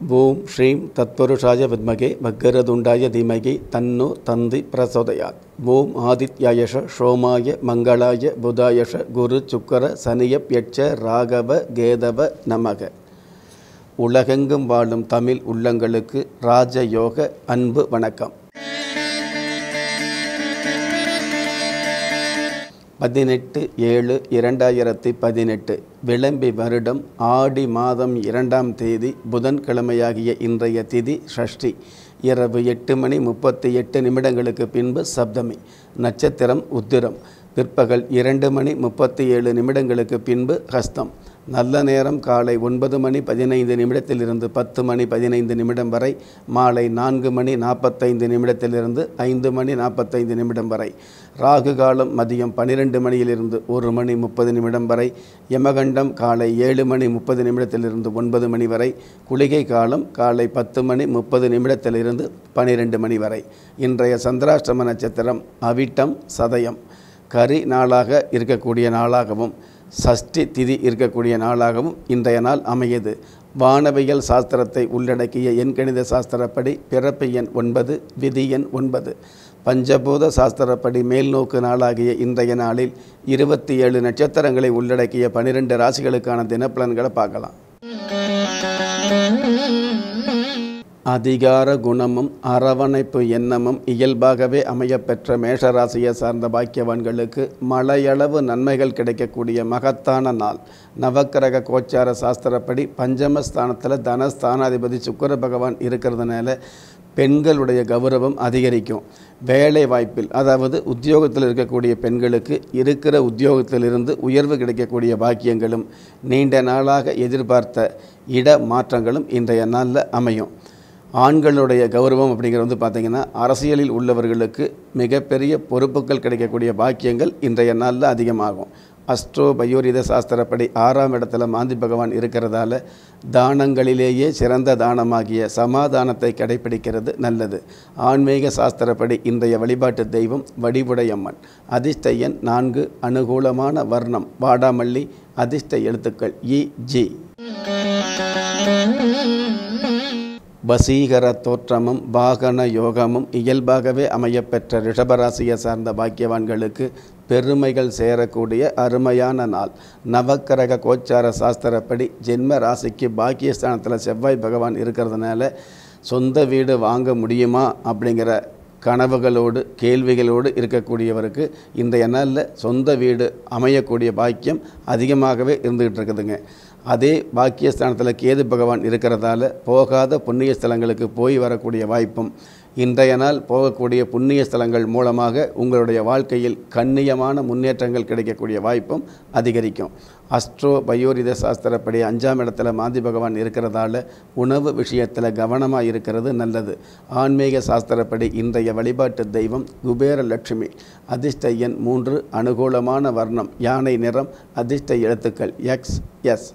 ஓம் ஸ்ரீம் தத்புருஷாய வித்மகே வக்கரதுண்டாய தீமகி தன்னோ தந்தி பிரசோதயாத் ஓம் ஆதித்யாயஷ சோமாய மங்களாய புதாயஷ குரு சுக்கர சனியப்யட்ச ராகவ கேதவ நமக உலகெங்கும் வாழும் தமிழ் உள்ளங்களுக்கு ராஜயோக அன்பு வணக்கம் பதினெட்டு ஏழு இரண்டாயிரத்தி பதினெட்டு விளம்பி வருடம் ஆடி மாதம் இரண்டாம் தேதி புதன்கிழமையாகிய இன்றைய திதி ஷஷ்டி இரவு எட்டு மணி முப்பத்தி எட்டு நிமிடங்களுக்கு பின்பு சப்தமி நட்சத்திரம் உத்திரம் பிற்பகல் இரண்டு மணி முப்பத்தி ஏழு நிமிடங்களுக்கு பின்பு ஹஸ்தம் நல்ல நேரம் காலை ஒன்பது மணி பதினைந்து நிமிடத்திலிருந்து பத்து மணி பதினைந்து நிமிடம் வரை மாலை நான்கு மணி நாற்பத்தைந்து நிமிடத்திலிருந்து ஐந்து மணி நாற்பத்தைந்து நிமிடம் வரை ராகு காலம் மதியம் பன்னிரெண்டு மணியிலிருந்து ஒரு மணி முப்பது நிமிடம் வரை யமகண்டம் காலை ஏழு மணி முப்பது நிமிடத்திலிருந்து ஒன்பது மணி வரை குளிகை காலம் காலை பத்து மணி முப்பது நிமிடத்திலிருந்து பன்னிரெண்டு மணி வரை இன்றைய சந்திராஷ்டம நட்சத்திரம் அவிட்டம் சதயம் கரி நாளாக இருக்கக்கூடிய நாளாகவும் சஷ்டி திதி இருக்கக்கூடிய நாளாகவும் இன்றைய நாள் அமையது வானவியல் சாஸ்திரத்தை உள்ளடக்கிய எண்கணித சாஸ்திரப்படி பிறப்பு எண் ஒன்பது விதி எண் ஒன்பது பஞ்சபூத சாஸ்திரப்படி மேல்நோக்கு நாளாகிய இன்றைய நாளில் இருபத்தி ஏழு நட்சத்திரங்களை உள்ளடக்கிய பனிரெண்டு ராசிகளுக்கான தினப்பலன்களை பார்க்கலாம் அதிகார குணமும் அரவணைப்பு எண்ணமும் இயல்பாகவே அமையப்பெற்ற மேஷராசியை சார்ந்த பாக்கியவான்களுக்கு மலையளவு நன்மைகள் கிடைக்கக்கூடிய மகத்தான நாள் நவக்கிரக கோச்சார சாஸ்திரப்படி பஞ்சமஸ்தானத்தில் தனஸ்தானாதிபதி சுக்கர பகவான் இருக்கிறதுனால பெண்களுடைய கௌரவம் அதிகரிக்கும் வேலை வாய்ப்பில் அதாவது உத்தியோகத்தில் இருக்கக்கூடிய பெண்களுக்கு இருக்கிற உத்தியோகத்திலிருந்து உயர்வு கிடைக்கக்கூடிய பாக்கியங்களும் நீண்ட நாளாக எதிர்பார்த்த இட மாற்றங்களும் இன்றைய நாளில் அமையும் ஆண்களுடைய கௌரவம் அப்படிங்கிறது வந்து பார்த்திங்கன்னா அரசியலில் உள்ளவர்களுக்கு மிகப்பெரிய பொறுப்புகள் கிடைக்கக்கூடிய பாக்கியங்கள் இன்றைய நாளில் அதிகமாகும் அஸ்ட்ரோ பயோரித சாஸ்திரப்படி ஆறாம் இடத்துல மாந்தி பகவான் இருக்கிறதால தானங்களிலேயே சிறந்த தானமாகிய சமாதானத்தை கடைபிடிக்கிறது நல்லது ஆன்மீக சாஸ்திரப்படி இன்றைய வழிபாட்டு தெய்வம் வடிவுடையம்மன் அதிர்ஷ்ட எண் நான்கு அனுகூலமான வர்ணம் வாடாமல்லி அதிர்ஷ்ட எழுத்துக்கள் இ ஜி வசீகர தோற்றமும் வாகன யோகமும் இயல்பாகவே அமையப்பெற்ற ரிஷபராசியை சார்ந்த பாக்கியவான்களுக்கு பெருமைகள் சேரக்கூடிய அருமையான நாள் நவக்கிரக கோச்சார சாஸ்திரப்படி ஜென்ம ராசிக்கு பாக்கியஸ்தானத்தில் செவ்வாய் பகவான் இருக்கிறதுனால சொந்த வீடு வாங்க முடியுமா அப்படிங்கிற கனவுகளோடு கேள்விகளோடு இருக்கக்கூடியவருக்கு இன்றைய நாளில் சொந்த வீடு அமையக்கூடிய பாக்கியம் அதிகமாகவே இருந்துகிட்டு இருக்குதுங்க அதே பாக்கியஸ்தானத்தில் கேது பகவான் இருக்கிறதால போகாத புண்ணிய ஸ்தலங்களுக்கு போய் வரக்கூடிய வாய்ப்பும் இன்றைய நாள் போகக்கூடிய புண்ணிய ஸ்தலங்கள் மூலமாக உங்களுடைய வாழ்க்கையில் கண்ணியமான முன்னேற்றங்கள் கிடைக்கக்கூடிய வாய்ப்பும் அதிகரிக்கும் அஸ்ட்ரோ பயோரித சாஸ்திரப்படி அஞ்சாம் இடத்துல மாந்தி பகவான் இருக்கிறதால உணவு விஷயத்தில் கவனமாக இருக்கிறது நல்லது ஆன்மீக சாஸ்திரப்படி இன்றைய வழிபாட்டு தெய்வம் குபேர லட்சுமி அதிர்ஷ்ட எண் மூன்று அனுகூலமான வர்ணம் யானை நிறம் அதிர்ஷ்ட எழுத்துக்கள் எக்ஸ் எஸ்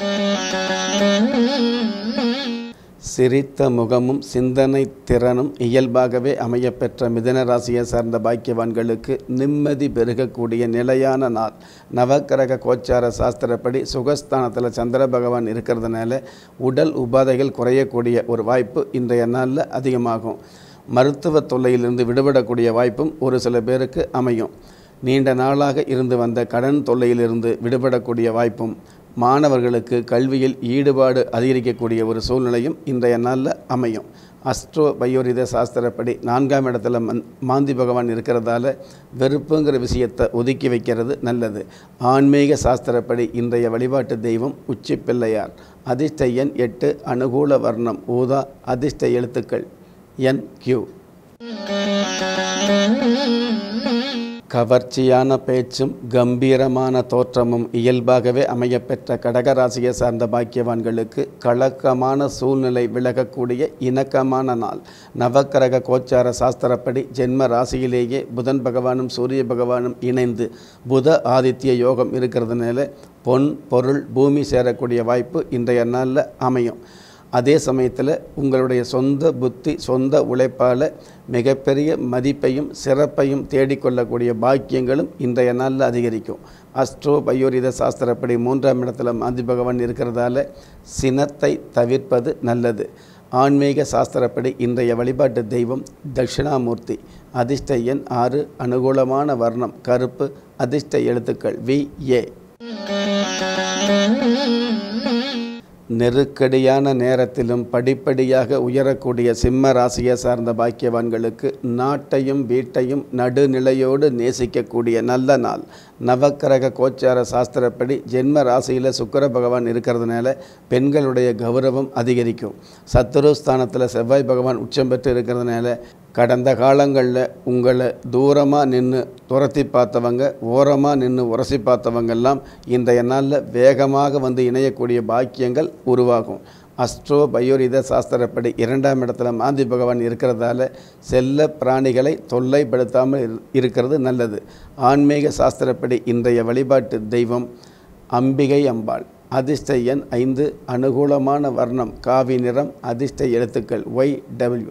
சிரித்த முகமும் சிந்தனை திறனும் இயல்பாகவே அமையப்பெற்ற மிதன ராசியை சார்ந்த பாக்கியவான்களுக்கு நிம்மதி பெருகக்கூடிய நிலையான நாள் நவக்கிரக கோச்சார சாஸ்திரப்படி சுகஸ்தானத்தில் சந்திர பகவான் இருக்கிறதுனால உடல் உபாதைகள் குறையக்கூடிய ஒரு வாய்ப்பு இன்றைய நாளில் அதிகமாகும் மருத்துவ தொல்லையிலிருந்து விடுபடக்கூடிய வாய்ப்பும் ஒரு சில பேருக்கு அமையும் நீண்ட நாளாக இருந்து வந்த கடன் தொல்லையிலிருந்து விடுபடக்கூடிய வாய்ப்பும் மாணவர்களுக்கு கல்வியில் ஈடுபாடு அதிகரிக்கக்கூடிய ஒரு சூழ்நிலையும் இன்றைய நாளில் அமையும் அஸ்ட்ரோ பயோரித சாஸ்திரப்படி நான்காம் இடத்துல மந் மாந்தி பகவான் இருக்கிறதால வெறுப்புங்கிற விஷயத்தை ஒதுக்கி வைக்கிறது நல்லது ஆன்மீக சாஸ்திரப்படி இன்றைய வழிபாட்டு தெய்வம் உச்சி பிள்ளையார் அதிர்ஷ்ட எண் எட்டு அனுகூல வர்ணம் ஊதா அதிர்ஷ்ட எழுத்துக்கள் என் கியூ கவர்ச்சியான பேச்சும் கம்பீரமான தோற்றமும் இயல்பாகவே அமையப்பெற்ற கடகராசியை சார்ந்த பாக்கியவான்களுக்கு கலக்கமான சூழ்நிலை விலகக்கூடிய இணக்கமான நாள் நவக்கிரக கோச்சார சாஸ்திரப்படி ஜென்ம ராசியிலேயே புதன் பகவானும் சூரிய பகவானும் இணைந்து புத ஆதித்ய யோகம் இருக்கிறதுனால பொன் பொருள் பூமி சேரக்கூடிய வாய்ப்பு இன்றைய நாளில் அமையும் அதே சமயத்தில் உங்களுடைய சொந்த புத்தி சொந்த உழைப்பால் மிகப்பெரிய மதிப்பையும் சிறப்பையும் தேடிக்கொள்ளக்கூடிய பாக்கியங்களும் இன்றைய நாளில் அதிகரிக்கும் அஸ்ட்ரோ பயோரித சாஸ்திரப்படி மூன்றாம் இடத்துல மாந்தி பகவான் இருக்கிறதால சினத்தை தவிர்ப்பது நல்லது ஆன்மீக சாஸ்திரப்படி இன்றைய வழிபாட்டு தெய்வம் தட்சிணாமூர்த்தி அதிர்ஷ்ட எண் ஆறு அனுகூலமான வர்ணம் கருப்பு அதிர்ஷ்ட எழுத்துக்கள் வி ஏ நெருக்கடியான நேரத்திலும் படிப்படியாக உயரக்கூடிய சிம்ம ராசியை சார்ந்த பாக்கியவான்களுக்கு நாட்டையும் வீட்டையும் நடுநிலையோடு நேசிக்கக்கூடிய நல்ல நாள் நவக்கிரக கோச்சார சாஸ்திரப்படி ஜென்ம ராசியில் சுக்கர பகவான் இருக்கிறதுனால பெண்களுடைய கௌரவம் அதிகரிக்கும் சத்துரு ஸ்தானத்தில் செவ்வாய் பகவான் உச்சம் பெற்று இருக்கிறதுனால கடந்த காலங்களில் உங்களை தூரமாக நின்று துரத்தி பார்த்தவங்க ஓரமாக நின்று உரசி பார்த்தவங்கெல்லாம் இன்றைய நாளில் வேகமாக வந்து இணையக்கூடிய பாக்கியங்கள் உருவாகும் அஸ்ட்ரோ பயோரித சாஸ்திரப்படி இரண்டாம் இடத்துல மாந்தி பகவான் இருக்கிறதால செல்ல பிராணிகளை தொல்லைப்படுத்தாமல் இரு- இருக்கிறது நல்லது ஆன்மீக சாஸ்திரப்படி இன்றைய வழிபாட்டு தெய்வம் அம்பிகை அம்பாள் அதிர்ஷ்ட எண் ஐந்து அனுகூலமான வர்ணம் காவி நிறம் அதிர்ஷ்ட எழுத்துக்கள் ஒய் டபிள்யூ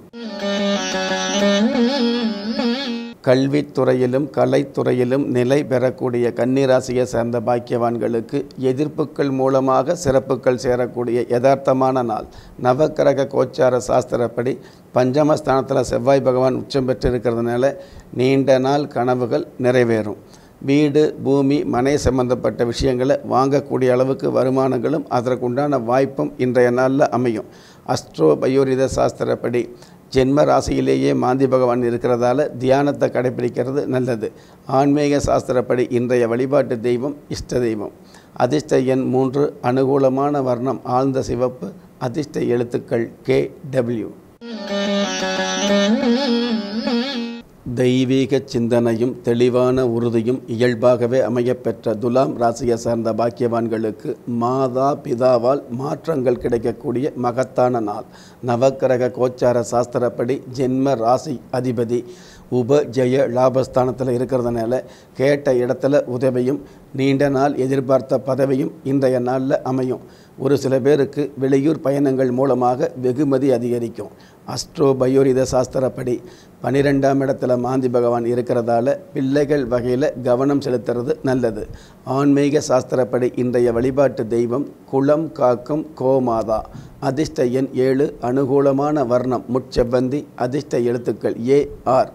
கல்வித்துறையிலும் கலைத்துறையிலும் நிலை பெறக்கூடிய கன்னிராசியை சேர்ந்த பாக்கியவான்களுக்கு எதிர்ப்புகள் மூலமாக சிறப்புகள் சேரக்கூடிய யதார்த்தமான நாள் நவக்கிரக கோச்சார சாஸ்திரப்படி பஞ்சமஸ்தானத்தில் செவ்வாய் பகவான் உச்சம் பெற்றிருக்கிறதுனால நீண்ட நாள் கனவுகள் நிறைவேறும் வீடு பூமி மனை சம்பந்தப்பட்ட விஷயங்களை வாங்கக்கூடிய அளவுக்கு வருமானங்களும் அதற்குண்டான வாய்ப்பும் இன்றைய நாளில் அமையும் அஸ்ட்ரோ பயோரித சாஸ்திரப்படி ஜென்ம ராசியிலேயே மாந்தி பகவான் இருக்கிறதால தியானத்தை கடைபிடிக்கிறது நல்லது ஆன்மீக சாஸ்திரப்படி இன்றைய வழிபாட்டு தெய்வம் இஷ்ட தெய்வம் அதிர்ஷ்ட எண் மூன்று அனுகூலமான வர்ணம் ஆழ்ந்த சிவப்பு அதிர்ஷ்ட எழுத்துக்கள் கே டபிள்யூ தெய்வீக சிந்தனையும் தெளிவான உறுதியும் இயல்பாகவே அமையப்பெற்ற துலாம் ராசியை சார்ந்த பாக்கியவான்களுக்கு மாதா பிதாவால் மாற்றங்கள் கிடைக்கக்கூடிய மகத்தான நாள் நவக்கிரக கோச்சார சாஸ்திரப்படி ஜென்ம ராசி அதிபதி உப ஜெய லாபஸ்தானத்தில் இருக்கிறதுனால கேட்ட இடத்துல உதவியும் நீண்ட நாள் எதிர்பார்த்த பதவியும் இன்றைய நாளில் அமையும் ஒரு சில பேருக்கு வெளியூர் பயணங்கள் மூலமாக வெகுமதி அதிகரிக்கும் அஸ்ட்ரோ பயோரித சாஸ்திரப்படி பனிரெண்டாம் இடத்துல மாந்தி பகவான் இருக்கிறதால பிள்ளைகள் வகையில் கவனம் செலுத்துறது நல்லது ஆன்மீக சாஸ்திரப்படி இன்றைய வழிபாட்டு தெய்வம் குளம் காக்கும் கோமாதா அதிர்ஷ்ட எண் ஏழு அனுகூலமான வர்ணம் முட்செவ்வந்தி அதிர்ஷ்ட எழுத்துக்கள் ஏ ஆர்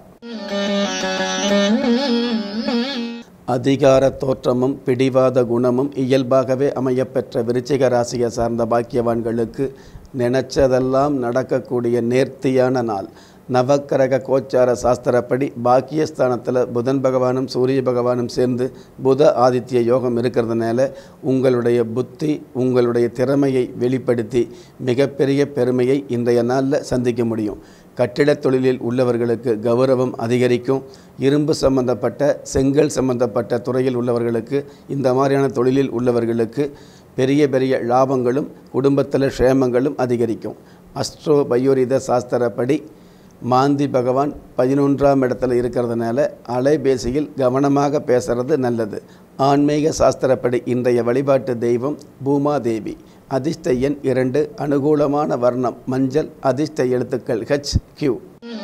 அதிகார தோற்றமும் பிடிவாத குணமும் இயல்பாகவே அமையப்பெற்ற விருச்சிக ராசியை சார்ந்த பாக்கியவான்களுக்கு நினைச்சதெல்லாம் நடக்கக்கூடிய நேர்த்தியான நாள் நவக்கிரக கோச்சார சாஸ்திரப்படி பாக்கியஸ்தானத்தில் புதன் பகவானும் சூரிய பகவானும் சேர்ந்து புத ஆதித்ய யோகம் இருக்கிறதுனால உங்களுடைய புத்தி உங்களுடைய திறமையை வெளிப்படுத்தி மிகப்பெரிய பெருமையை இன்றைய நாளில் சந்திக்க முடியும் கட்டிடத் தொழிலில் உள்ளவர்களுக்கு கௌரவம் அதிகரிக்கும் இரும்பு சம்பந்தப்பட்ட செங்கல் சம்பந்தப்பட்ட துறையில் உள்ளவர்களுக்கு இந்த மாதிரியான தொழிலில் உள்ளவர்களுக்கு பெரிய பெரிய லாபங்களும் குடும்பத்தில் க்ஷேமங்களும் அதிகரிக்கும் அஸ்ட்ரோ பயோரித சாஸ்திரப்படி மாந்தி பகவான் பதினொன்றாம் இடத்துல இருக்கிறதுனால அலைபேசியில் கவனமாக பேசுறது நல்லது ஆன்மீக சாஸ்திரப்படி இன்றைய வழிபாட்டு தெய்வம் பூமாதேவி அதிர்ஷ்ட எண் இரண்டு அனுகூலமான வர்ணம் மஞ்சள் அதிர்ஷ்ட எழுத்துக்கள் ஹெச் கியூ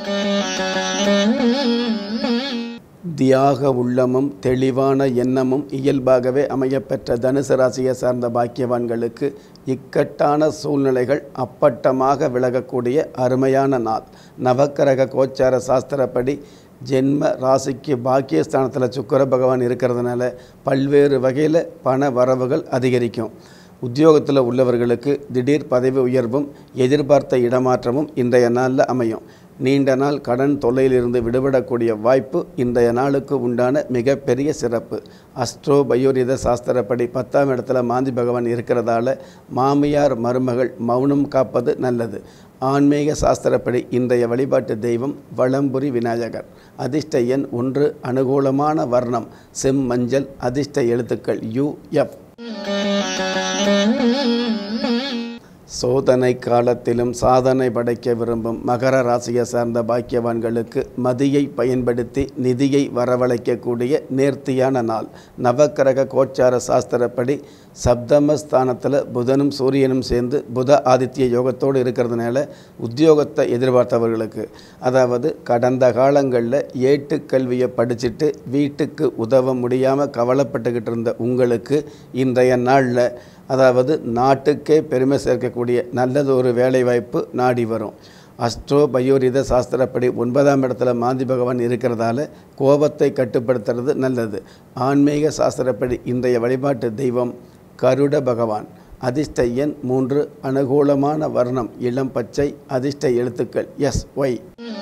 தியாக உள்ளமும் தெளிவான எண்ணமும் இயல்பாகவே அமையப்பெற்ற தனுசு ராசியை சார்ந்த பாக்கியவான்களுக்கு இக்கட்டான சூழ்நிலைகள் அப்பட்டமாக விலகக்கூடிய அருமையான நாள் நவக்கிரக கோச்சார சாஸ்திரப்படி ஜென்ம ராசிக்கு பாக்கியஸ்தானத்தில் சுக்கிர பகவான் இருக்கிறதுனால பல்வேறு வகையில் பண வரவுகள் அதிகரிக்கும் உத்தியோகத்தில் உள்ளவர்களுக்கு திடீர் பதவி உயர்வும் எதிர்பார்த்த இடமாற்றமும் இன்றைய நாளில் அமையும் நீண்ட நாள் கடன் தொல்லையிலிருந்து விடுபடக்கூடிய வாய்ப்பு இன்றைய நாளுக்கு உண்டான மிகப்பெரிய சிறப்பு அஸ்ட்ரோ பயோரித சாஸ்திரப்படி பத்தாம் இடத்துல மாந்தி பகவான் இருக்கிறதால மாமியார் மருமகள் மௌனம் காப்பது நல்லது ஆன்மீக சாஸ்திரப்படி இன்றைய வழிபாட்டு தெய்வம் வளம்புரி விநாயகர் அதிர்ஷ்ட எண் ஒன்று அனுகூலமான வர்ணம் செம்மஞ்சள் அதிர்ஷ்ட எழுத்துக்கள் யு எஃப் சோதனை காலத்திலும் சாதனை படைக்க விரும்பும் மகர ராசியை சார்ந்த பாக்கியவான்களுக்கு மதியை பயன்படுத்தி நிதியை வரவழைக்கக்கூடிய நேர்த்தியான நாள் நவக்கிரக கோச்சார சாஸ்திரப்படி சப்தமஸ்தானத்தில் புதனும் சூரியனும் சேர்ந்து புத ஆதித்ய யோகத்தோடு இருக்கிறதுனால உத்தியோகத்தை எதிர்பார்த்தவர்களுக்கு அதாவது கடந்த காலங்களில் ஏட்டுக்கல்வியை படிச்சுட்டு வீட்டுக்கு உதவ முடியாமல் கவலைப்பட்டுக்கிட்டு இருந்த உங்களுக்கு இன்றைய நாளில் அதாவது நாட்டுக்கே பெருமை சேர்க்கக்கூடிய நல்லது ஒரு வேலைவாய்ப்பு நாடி வரும் அஸ்ட்ரோ பயோரித சாஸ்திரப்படி ஒன்பதாம் இடத்துல மாந்தி பகவான் இருக்கிறதால கோபத்தை கட்டுப்படுத்துறது நல்லது ஆன்மீக சாஸ்திரப்படி இன்றைய வழிபாட்டு தெய்வம் கருட பகவான் அதிர்ஷ்ட எண் மூன்று அனுகூலமான வர்ணம் இளம் பச்சை அதிர்ஷ்ட எழுத்துக்கள் எஸ் ஒய்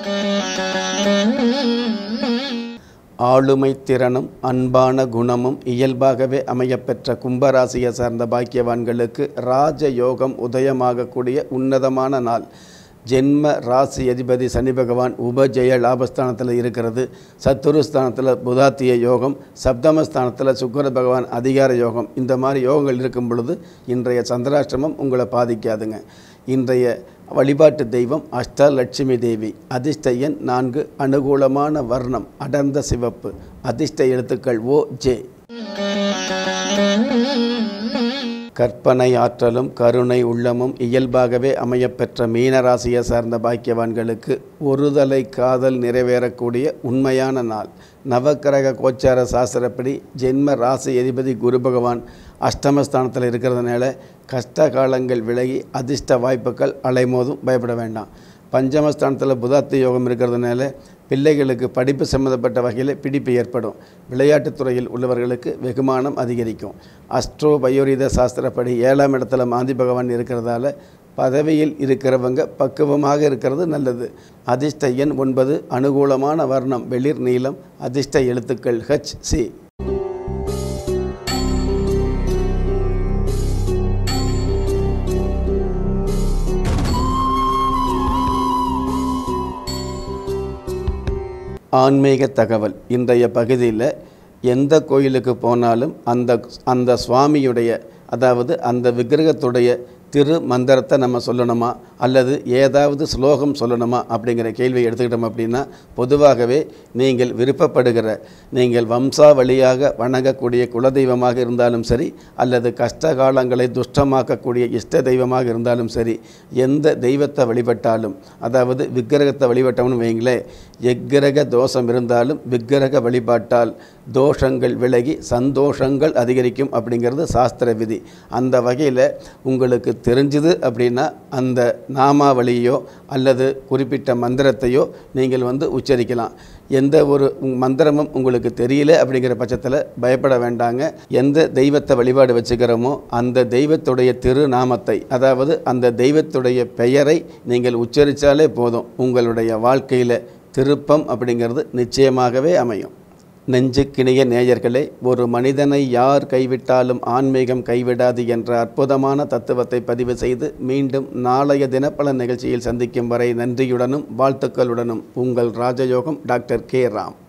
ஆளுமை திறனும் அன்பான குணமும் இயல்பாகவே அமையப்பெற்ற கும்பராசியை சார்ந்த பாக்கியவான்களுக்கு ராஜ யோகம் உதயமாகக்கூடிய உன்னதமான நாள் ஜென்ம ராசி அதிபதி சனி பகவான் உபஜெய லாபஸ்தானத்தில் இருக்கிறது சத்துருஸ்தானத்தில் புதாத்திய யோகம் சப்தமஸ்தானத்தில் சுக்கர பகவான் அதிகார யோகம் இந்த மாதிரி யோகங்கள் இருக்கும் பொழுது இன்றைய சந்திராஷ்டிரமம் உங்களை பாதிக்காதுங்க இன்றைய வழிபாட்டு தெய்வம் அஷ்டலட்சுமி தேவி அதிர்ஷ்ட எண் நான்கு அனுகூலமான வர்ணம் அடர்ந்த சிவப்பு அதிர்ஷ்ட எழுத்துக்கள் ஓ ஜே கற்பனை ஆற்றலும் கருணை உள்ளமும் இயல்பாகவே அமையப்பெற்ற மீனராசியை சார்ந்த பாக்கியவான்களுக்கு ஒருதலை காதல் நிறைவேறக்கூடிய உண்மையான நாள் நவக்கிரக கோச்சார சாஸ்திரப்படி ஜென்ம ராசி அதிபதி குரு பகவான் அஷ்டமஸ்தானத்தில் இருக்கிறதுனால கஷ்ட காலங்கள் விலகி அதிர்ஷ்ட வாய்ப்புகள் அலைமோதும் பயப்பட வேண்டாம் பஞ்சமஸ்தானத்தில் புதாத்தி யோகம் இருக்கிறதுனால பிள்ளைகளுக்கு படிப்பு சம்மந்தப்பட்ட வகையில் பிடிப்பு ஏற்படும் விளையாட்டுத் துறையில் உள்ளவர்களுக்கு வெகுமானம் அதிகரிக்கும் அஸ்ட்ரோ பயோரித சாஸ்திரப்படி ஏழாம் இடத்துல மாந்தி பகவான் இருக்கிறதால பதவியில் இருக்கிறவங்க பக்குவமாக இருக்கிறது நல்லது அதிர்ஷ்ட எண் ஒன்பது அனுகூலமான வர்ணம் வெளிர் நீளம் அதிர்ஷ்ட எழுத்துக்கள் ஹச் சி ஆன்மீக தகவல் இன்றைய பகுதியில் எந்த கோயிலுக்கு போனாலும் அந்த அந்த சுவாமியுடைய அதாவது அந்த விக்கிரகத்துடைய திரு மந்திரத்தை நம்ம சொல்லணுமா அல்லது ஏதாவது ஸ்லோகம் சொல்லணுமா அப்படிங்கிற கேள்வியை எடுத்துக்கிட்டோம் அப்படின்னா பொதுவாகவே நீங்கள் விருப்பப்படுகிற நீங்கள் வம்சாவளியாக வணங்கக்கூடிய குலதெய்வமாக இருந்தாலும் சரி அல்லது கஷ்ட காலங்களை துஷ்டமாக்கக்கூடிய இஷ்ட தெய்வமாக இருந்தாலும் சரி எந்த தெய்வத்தை வழிபட்டாலும் அதாவது விக்கிரகத்தை வழிபட்டோம்னு வைங்களேன் எக்கிரக தோஷம் இருந்தாலும் விக்கிரக வழிபாட்டால் தோஷங்கள் விலகி சந்தோஷங்கள் அதிகரிக்கும் அப்படிங்கிறது சாஸ்திர விதி அந்த வகையில் உங்களுக்கு தெரிஞ்சுது அப்படின்னா அந்த நாமாவளியோ அல்லது குறிப்பிட்ட மந்திரத்தையோ நீங்கள் வந்து உச்சரிக்கலாம் எந்த ஒரு மந்திரமும் உங்களுக்கு தெரியல அப்படிங்கிற பட்சத்தில் பயப்பட வேண்டாங்க எந்த தெய்வத்தை வழிபாடு வச்சுக்கிறோமோ அந்த தெய்வத்துடைய திருநாமத்தை அதாவது அந்த தெய்வத்துடைய பெயரை நீங்கள் உச்சரித்தாலே போதும் உங்களுடைய வாழ்க்கையில் திருப்பம் அப்படிங்கிறது நிச்சயமாகவே அமையும் நெஞ்சுக்கிணைய நேயர்களே ஒரு மனிதனை யார் கைவிட்டாலும் ஆன்மீகம் கைவிடாது என்ற அற்புதமான தத்துவத்தை பதிவு செய்து மீண்டும் நாளைய தினப்பல நிகழ்ச்சியில் சந்திக்கும் வரை நன்றியுடனும் வாழ்த்துக்களுடனும் உங்கள் ராஜயோகம் டாக்டர் கே ராம்